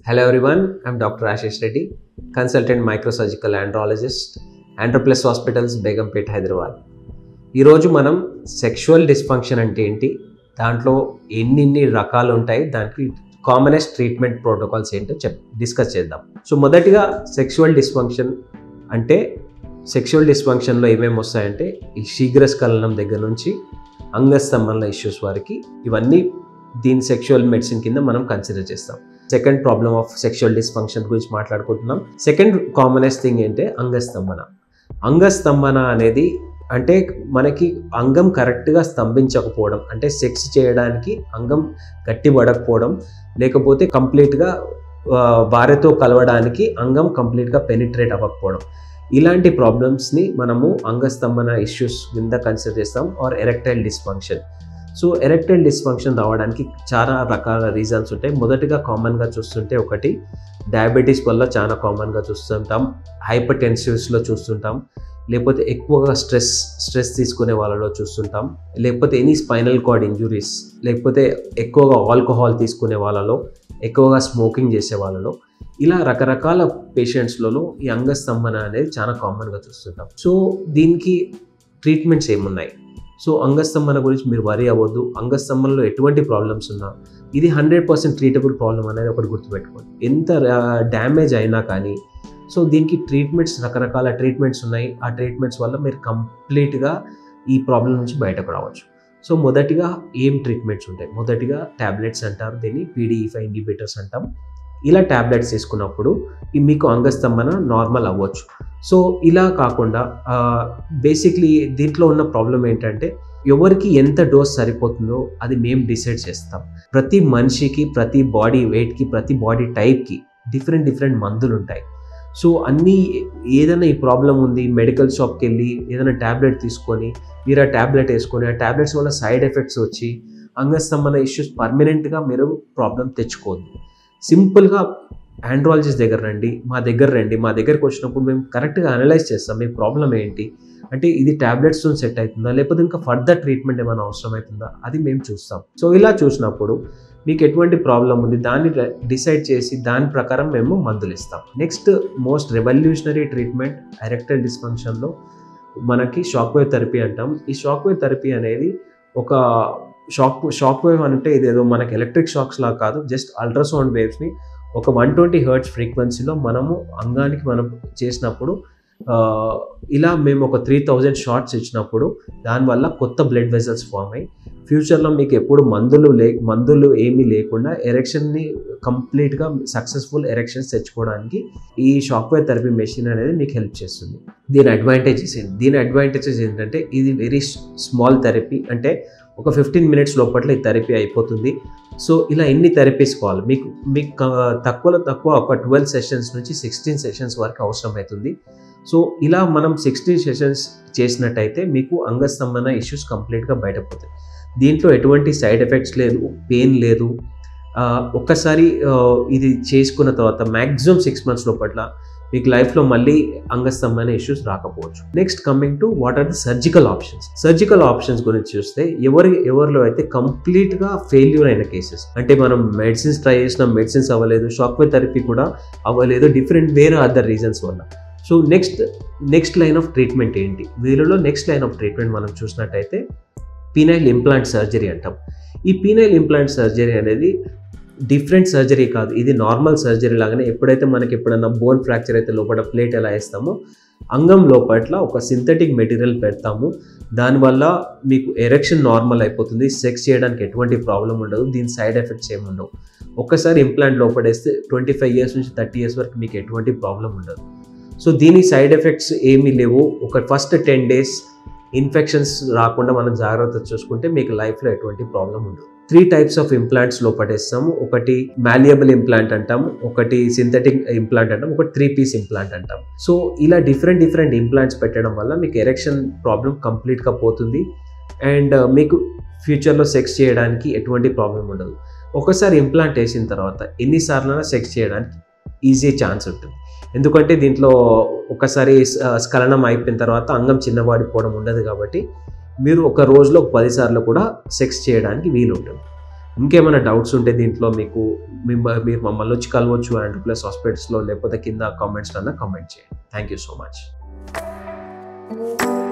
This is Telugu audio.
Hello everyone, I'm Dr. Ashish Reddy, consultant microsurgical andrologist, Androplus Hospitals, Begumpet Hyderabad ఈరోజు మనం సెక్షువల్ డిస్ఫంక్షన్ అంటే ఏంటి దాంట్లో ఎన్నిన్ని రకాలు ఉంటాయి దానికి కామనెస్ట్ ట్రీట్మెంట్ ప్రోటోకాల్స్ ఏంటో చెప్ డిస్కస్ చేద్దాం సో మొదటిగా సెక్షువల్ డిస్ఫంక్షన్ అంటే సెక్షువల్ డిస్ఫంక్షన్లో ఏమేమి వస్తాయంటే ఈ శీఘ్రస్ఖలనం దగ్గర నుంచి అంగస్తంభన ఇష్యూస్ వరకు ఇవన్నీ దీని సెక్షువల్ మెడిసిన్ కింద మనం కన్సిడర్ చేస్తాం second problem of sexual dysfunction గురించి మాట్లాడుకుంటున్నాం సెకండ్ కామనెస్ట్ థింగ్ ఏంటంటే అంగస్తంభన అంగస్తంభన అనేది అంటే మనకి అంగం కరెక్ట్గా స్తంభించకపోవడం అంటే సెక్స్ చేయడానికి అంగం గట్టిపడకపోవడం లేకపోతే కంప్లీట్గా భార్యతో కలవడానికి అంగం కంప్లీట్గా పెనిట్రేట్ అవ్వకపోవడం ఇలాంటి ప్రాబ్లమ్స్ని మనము అంగస్తంభన ఇష్యూస్ కింద కన్సిడర్ చేస్తాం or erectile dysfunction so erectile dysfunction రావడానికి చాలా రకాల రీజన్స్ ఉంటాయి మొదటిగా కామన్గా చూస్తుంటే ఒకటి డయాబెటీస్ వల్ల చాలా కామన్గా చూస్తుంటాం హైపర్ టెన్సివ్స్లో చూస్తుంటాం లేకపోతే ఎక్కువగా స్ట్రెస్ స్ట్రెస్ తీసుకునే వాళ్ళలో చూస్తుంటాం లేకపోతే ఎనీ స్పైనల్ కార్డ్ ఇంజురీస్ లేకపోతే ఎక్కువగా ఆల్కహాల్ తీసుకునే వాళ్ళలో ఎక్కువగా స్మోకింగ్ చేసే వాళ్ళలో ఇలా రకరకాల పేషెంట్స్లలో ఈ అంగస్తంభన అనేది చాలా కామన్గా చూస్తుంటాం సో దీనికి ట్రీట్మెంట్స్ ఏమున్నాయి సో అంగస్తంభన గురించి మీరు వరి అవ్వద్దు అంగస్తంభనలో ఎటువంటి ప్రాబ్లమ్స్ ఉన్నా ఇది హండ్రెడ్ పర్సెంట్ ట్రీటబుల్ ప్రాబ్లం అనేది ఒకటి గుర్తుపెట్టుకోండి ఎంత డ్యామేజ్ అయినా కానీ సో దీనికి ట్రీట్మెంట్స్ రకరకాల ట్రీట్మెంట్స్ ఉన్నాయి ఆ ట్రీట్మెంట్స్ వల్ల మీరు కంప్లీట్గా ఈ ప్రాబ్లం నుంచి బయటకు రావచ్చు సో మొదటిగా ఏం ట్రీట్మెంట్స్ ఉంటాయి మొదటిగా ట్యాబ్లెట్స్ అంటారు దీన్ని పీడీఈ ఫైవ్ ఇండిబేటర్స్ అంటాం ఇలా ట్యాబ్లెట్స్ తీసుకున్నప్పుడు మీకు అంగస్తంభన నార్మల్ అవ్వచ్చు సో ఇలా కాకుండా బేసిక్లీ దీంట్లో ఉన్న ప్రాబ్లం ఏంటంటే ఎవరికి ఎంత డోస్ సరిపోతుందో అది మేము డిసైడ్ చేస్తాం ప్రతి మనిషికి ప్రతి బాడీ వెయిట్కి ప్రతి బాడీ టైప్కి డిఫరెంట్ డిఫరెంట్ మందులు ఉంటాయి సో అన్నీ ఏదైనా ఈ ప్రాబ్లం ఉంది మెడికల్ షాప్కి వెళ్ళి ఏదైనా ట్యాబ్లెట్ తీసుకొని మీరు ఆ ట్యాబ్లెట్ వేసుకొని ఆ ట్యాబ్లెట్స్ వల్ల సైడ్ ఎఫెక్ట్స్ వచ్చి అంగస్తంభన ఇష్యూస్ పర్మనెంట్గా మీరు ప్రాబ్లం తెచ్చుకోవద్దు సింపుల్గా ఆండ్రాలజిస్ట్ దగ్గర రండి మా దగ్గర రండి మా దగ్గరకు వచ్చినప్పుడు మేము కరెక్ట్గా అనలైజ్ చేస్తాం మీ ప్రాబ్లం ఏంటి అంటే ఇది ట్యాబ్లెట్స్తో సెట్ అవుతుందా లేకపోతే ఇంకా ఫర్దర్ ట్రీట్మెంట్ ఏమైనా అవసరం అవుతుందా అది మేము చూస్తాం సో ఇలా చూసినప్పుడు మీకు ఎటువంటి ప్రాబ్లం ఉంది దాన్ని డిసైడ్ చేసి దాని ప్రకారం మేము మందులు ఇస్తాం next most revolutionary treatment erectile డిస్ఫంక్షన్లో మనకి షాక్ వేవ్ థెరపీ అంటాం ఈ షాక్ వేవ్ థెరపీ అనేది ఒక షాక్ షాక్ వేవ్ అంటే ఇదేదో మనకి ఎలక్ట్రిక్ షాక్స్ లా కాదు జస్ట్ అల్ట్రాసౌండ్ వేవ్స్ని ఒక వన్ ట్వంటీ హర్ట్స్ ఫ్రీక్వెన్సీలో మనము అంగానికి మనం చేసినప్పుడు ఇలా మేము ఒక త్రీ థౌజండ్ షార్ట్స్ ఇచ్చినప్పుడు దానివల్ల కొత్త బ్లడ్ వెజల్స్ ఫామ్ అయ్యి ఫ్యూచర్లో మీకు ఎప్పుడు మందులు లే మందులు ఏమీ లేకుండా ఎరెక్షన్ని కంప్లీట్గా సక్సెస్ఫుల్ ఎరెక్షన్స్ తెచ్చుకోవడానికి ఈ షాక్వేర్ థెరపీ మెషిన్ అనేది మీకు హెల్ప్ చేస్తుంది దీని అడ్వాంటేజెస్ ఏంటి దీని అడ్వాంటేజెస్ ఏంటంటే ఇది వెరీ స్మాల్ థెరపీ అంటే ఒక ఫిఫ్టీన్ మినిట్స్ లోపల ఈ థెరపీ అయిపోతుంది సో ఇలా ఎన్ని థెరపీస్ కావాలి మీకు మీకు తక్కువలో తక్కువ ఒక ట్వెల్వ్ సెషన్స్ నుంచి సిక్స్టీన్ సెషన్స్ వరకు అవసరం అవుతుంది సో ఇలా మనం సిక్స్టీన్ సెషన్స్ చేసినట్టయితే మీకు అంగస్తంభన ఇష్యూస్ కంప్లీట్గా బయటపోతాయి దీంట్లో ఎటువంటి సైడ్ ఎఫెక్ట్స్ లేదు పెయిన్ లేదు ఒక్కసారి ఇది చేసుకున్న తర్వాత మ్యాక్సిమం సిక్స్ మంత్స్ లోపల మీకు లైఫ్లో మళ్ళీ అంగస్తంభన ఇష్యూస్ రాకపోవచ్చు next coming to what are the surgical options surgical options గురించి చూస్తే ఎవరి ఎవరిలో అయితే కంప్లీట్గా ఫెయిల్యూర్ అయిన కేసెస్ అంటే మనం మెడిసిన్స్ ట్రై చేసిన మెడిసిన్స్ అవ్వలేదు షాక్వేర్ థెరపీ కూడా అవ్వలేదు డిఫరెంట్ వేరే అదర్ రీజన్స్ వల్ల so next next line of treatment ఏంటి వీళ్ళలో నెక్స్ట్ లైన్ ఆఫ్ ట్రీట్మెంట్ మనం చూసినట్టయితే పీనైల్ ఇంప్లాంట్ సర్జరీ అంటాం ఈ పీనైల్ ఇంప్లాంట్ సర్జరీ అనేది డిఫరెంట్ సర్జరీ కాదు ఇది నార్మల్ సర్జరీ లాగానే ఎప్పుడైతే మనకి ఎప్పుడన్నా బోన్ ఫ్రాక్చర్ అయితే లోపల ప్లేట్ ఎలా వేస్తామో అంగం లోపట్ల ఒక సింథటిక్ మెటీరియల్ పెడతాము దానివల్ల మీకు ఎరెక్షన్ నార్మల్ అయిపోతుంది సెక్స్ చేయడానికి ఎటువంటి ప్రాబ్లం ఉండదు దీని సైడ్ ఎఫెక్ట్స్ ఏమి ఉండవు ఒక్కసారి ఇంప్లాంట్ లోపడేస్తే ట్వంటీ ఫైవ్ ఇయర్స్ నుంచి థర్టీ ఇయర్స్ వరకు మీకు ఎటువంటి ప్రాబ్లం ఉండదు సో దీని సైడ్ ఎఫెక్ట్స్ ఏమీ లేవు ఒక ఫస్ట్ టెన్ డేస్ ఇన్ఫెక్షన్స్ రాకుండా మనం జాగ్రత్త చూసుకుంటే మీకు లైఫ్లో ఎటువంటి ప్రాబ్లం ఉండదు త్రీ టైప్స్ ఆఫ్ ఇంప్లాంట్స్ లో పడేస్తాము ఒకటి మాల్యబుల్ ఇంప్లాంట్ అంటాం ఒకటి సింథటిక్ ఇంప్లాంట్ అంటాం ఒకటి త్రీ పీస్ ఇంప్లాంట్ అంటాం సో ఇలా డిఫరెంట్ డిఫరెంట్ ఇంప్లాంట్స్ పెట్టడం వల్ల మీకు ఎరెక్షన్ ప్రాబ్లం కంప్లీట్గా పోతుంది అండ్ మీకు ఫ్యూచర్లో సెక్స్ చేయడానికి ఎటువంటి ప్రాబ్లం ఉండదు ఒకసారి ఇంప్లాంట్ వేసిన తర్వాత ఎన్నిసార్లైనా సెక్స్ చేయడానికి ఈజీ ఛాన్స్ ఉంటుంది ఎందుకంటే దీంట్లో ఒకసారి స్ఖలనం అయిపోయిన తర్వాత అంగం చిన్నవాడిపోవడం ఉండదు కాబట్టి మీరు ఒక రోజులో పదిసార్లు కూడా సెక్స్ చేయడానికి వీలు ఉంటుంది ఇంకేమైనా డౌట్స్ ఉంటే దీంట్లో మీకు మిమ్మ- మీరు మమ్మల్ని వచ్చి కలవచ్చు అండ్ ప్లస్ హాస్పిటల్స్లో లేకపోతే కింద కామెంట్స్లో కామెంట్ చేయండి థ్యాంక్ యూ సో మచ్